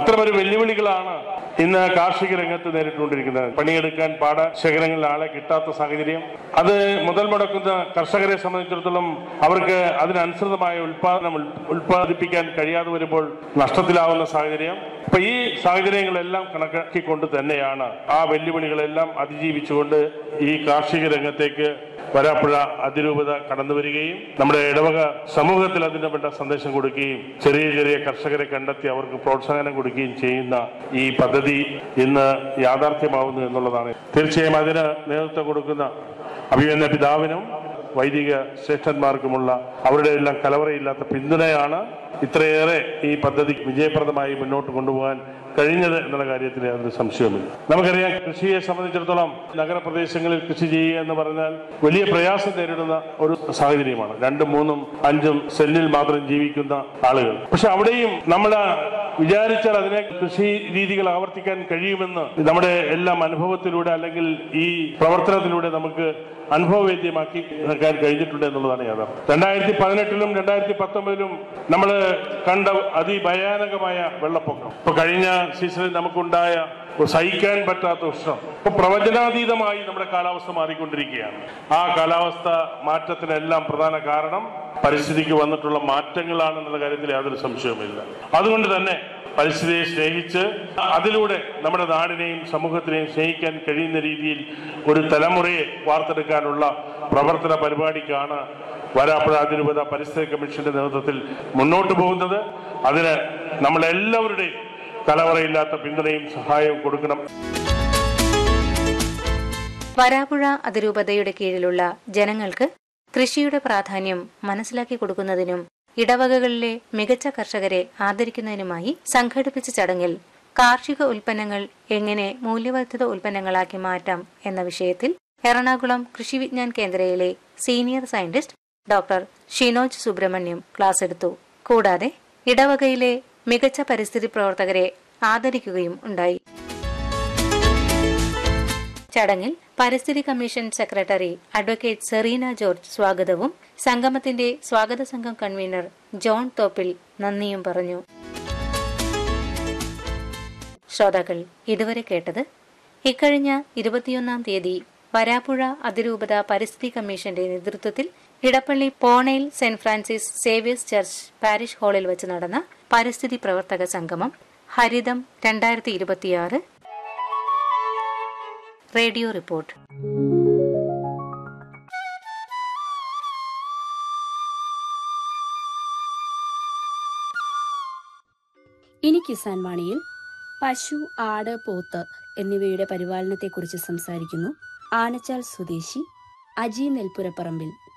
അത്തരമൊരു വെല്ലുവിളികളാണ് ഇന്ന് കാർഷിക രംഗത്ത് നേരിട്ടുകൊണ്ടിരിക്കുന്നത് പണിയെടുക്കാൻ പാടശേഖരങ്ങളിൽ ആളെ കിട്ടാത്ത സാഹചര്യം അത് മുതൽ മുടക്കുന്ന കർഷകരെ സംബന്ധിച്ചിടത്തോളം അവർക്ക് അതിനനുസൃതമായ ഉൽപാദനം ഉൽ- ഉൽപ്പാദിപ്പിക്കാൻ കഴിയാതെ വരുമ്പോൾ നഷ്ടത്തിലാവുന്ന സാഹചര്യം അപ്പൊ ഈ സാഹചര്യങ്ങളെല്ലാം കണക്കാക്കിക്കൊണ്ട് തന്നെയാണ് ആ വെല്ലുവിളികളെല്ലാം അതിജീവിച്ചുകൊണ്ട് ഈ കാർഷിക രംഗത്തേക്ക് വരാപ്പുഴ അതിരൂപത കടന്നു വരികയും നമ്മുടെ ഇടവക സമൂഹത്തിൽ അതിന് വേണ്ട സന്ദേശം കൊടുക്കുകയും ചെറിയ ചെറിയ കർഷകരെ കണ്ടെത്തി അവർക്ക് പ്രോത്സാഹനം കൊടുക്കുകയും ചെയ്യുന്ന ഈ പദ്ധതി ഇന്ന് യാഥാർത്ഥ്യമാവുന്നു എന്നുള്ളതാണ് തീർച്ചയായും അതിന് നേതൃത്വം കൊടുക്കുന്ന അഭിമന്യ പിതാവിനും വൈദിക ശ്രേഷ്ഠന്മാർക്കുമുള്ള അവരുടെ എല്ലാം കലവറയില്ലാത്ത പിന്തുണയാണ് ഇത്രയേറെ ഈ പദ്ധതി വിജയപ്രദമായി മുന്നോട്ട് കൊണ്ടുപോകാൻ കഴിഞ്ഞത് എന്നുള്ള കാര്യത്തിൽ യാതൊരു സംശയവുമില്ല നമുക്കറിയാം കൃഷിയെ സംബന്ധിച്ചിടത്തോളം നഗരപ്രദേശങ്ങളിൽ കൃഷി ചെയ്യുക എന്ന് പറഞ്ഞാൽ വലിയ പ്രയാസം നേരിടുന്ന ഒരു സാഹചര്യമാണ് രണ്ടും മൂന്നും അഞ്ചും സെല്ലിൽ മാത്രം ജീവിക്കുന്ന ആളുകൾ പക്ഷെ അവിടെയും നമ്മൾ വിചാരിച്ചാൽ അതിനെ കൃഷി രീതികൾ ആവർത്തിക്കാൻ കഴിയുമെന്ന് നമ്മുടെ എല്ലാം അനുഭവത്തിലൂടെ അല്ലെങ്കിൽ ഈ പ്രവർത്തനത്തിലൂടെ നമുക്ക് അനുഭവവേദ്യമാക്കി നിൽക്കാൻ കഴിഞ്ഞിട്ടുണ്ട് എന്നുള്ളതാണ് യാഥാർത്ഥ്യം രണ്ടായിരത്തി പതിനെട്ടിലും രണ്ടായിരത്തി പത്തൊമ്പതിലും നമ്മൾ കണ്ട അതിഭയാനകമായ വെള്ളപ്പൊക്കം ഇപ്പൊ കഴിഞ്ഞ സീസണിൽ നമുക്കുണ്ടായ ഒരു സഹിക്കാൻ പറ്റാത്ത ഉഷ്ണം ഇപ്പൊ പ്രവചനാതീതമായി നമ്മുടെ കാലാവസ്ഥ മാറിക്കൊണ്ടിരിക്കുകയാണ് ആ കാലാവസ്ഥ മാറ്റത്തിനെല്ലാം പ്രധാന കാരണം പരിസ്ഥിതിക്ക് വന്നിട്ടുള്ള മാറ്റങ്ങളാണെന്നുള്ള കാര്യത്തിൽ യാതൊരു സംശയവുമില്ല അതുകൊണ്ട് തന്നെ പരിസ്ഥിതിയെ സ്നേഹിച്ച് അതിലൂടെ നമ്മുടെ നാടിനെയും സമൂഹത്തിനെയും സ്നേഹിക്കാൻ കഴിയുന്ന രീതിയിൽ ഒരു തലമുറയെ വാർത്തെടുക്കാനുള്ള പ്രവർത്തന പരിപാടിക്കാണ് വരാപ്പുഴ അതിരൂപത പരിസ്ഥിതി കമ്മീഷന്റെ നേതൃത്വത്തിൽ മുന്നോട്ട് പോകുന്നത് അതിന് നമ്മളെല്ലാവരുടെയും കലവറയില്ലാത്ത പിന്തുണയും സഹായവും കൊടുക്കണം വരാപ്പുഴ അതിരൂപതയുടെ കീഴിലുള്ള ജനങ്ങൾക്ക് കൃഷിയുടെ പ്രാധാന്യം മനസ്സിലാക്കി കൊടുക്കുന്നതിനും ഇടവകകളിലെ മികച്ച കർഷകരെ ആദരിക്കുന്നതിനുമായി സംഘടിപ്പിച്ച ചടങ്ങിൽ കാർഷിക ഉൽപ്പന്നങ്ങൾ എങ്ങനെ മൂല്യവർദ്ധിത ഉൽപ്പന്നങ്ങളാക്കി മാറ്റാം എന്ന വിഷയത്തിൽ എറണാകുളം കൃഷി വിജ്ഞാൻ കേന്ദ്രയിലെ senior scientist doctor Shinoj Subramaniam class എടുത്തു കൂടാതെ ഇടവകയിലെ മികച്ച പരിസ്ഥിതി പ്രവർത്തകരെ ആദരിക്കുകയും ഉണ്ടായി ചടങ്ങിൽ പരിസ്ഥിതി commission secretary advocate Serena George സ്വാഗതവും സംഗമത്തിന്റെ സ്വാഗത സംഘം കൺവീനർ ജോൺ തോപ്പിൽ നന്ദിയും പറഞ്ഞു ശ്രോതാക്കൾ ഇതുവരെ കേട്ടത് ഇക്കഴിഞ്ഞ ഇരുപത്തിയൊന്നാം തീയതി വരാപ്പുഴ അതിരൂപത പരിസ്ഥിതി കമ്മീഷന്റെ നേതൃത്വത്തിൽ ഇടപ്പള്ളി പോണയിൽ saint Francis Xavier's church parish ഹാളിൽ വെച്ച് നടന്ന പരിസ്ഥിതി പ്രവർത്തക സംഗമം ഹരിതം രണ്ടായിരത്തി ഇരുപത്തിയാറ് റേഡിയോ റിപ്പോർട്ട് ഇനി കിസാൻ വാണിയിൽ പശു ആട് പോത്ത് എന്നിവയുടെ പരിപാലനത്തെക്കുറിച്ച് സംസാരിക്കുന്നു ആനച്ചാൽ സ്വദേശി അജി നെൽപ്പുരപ്പറമ്പിൽ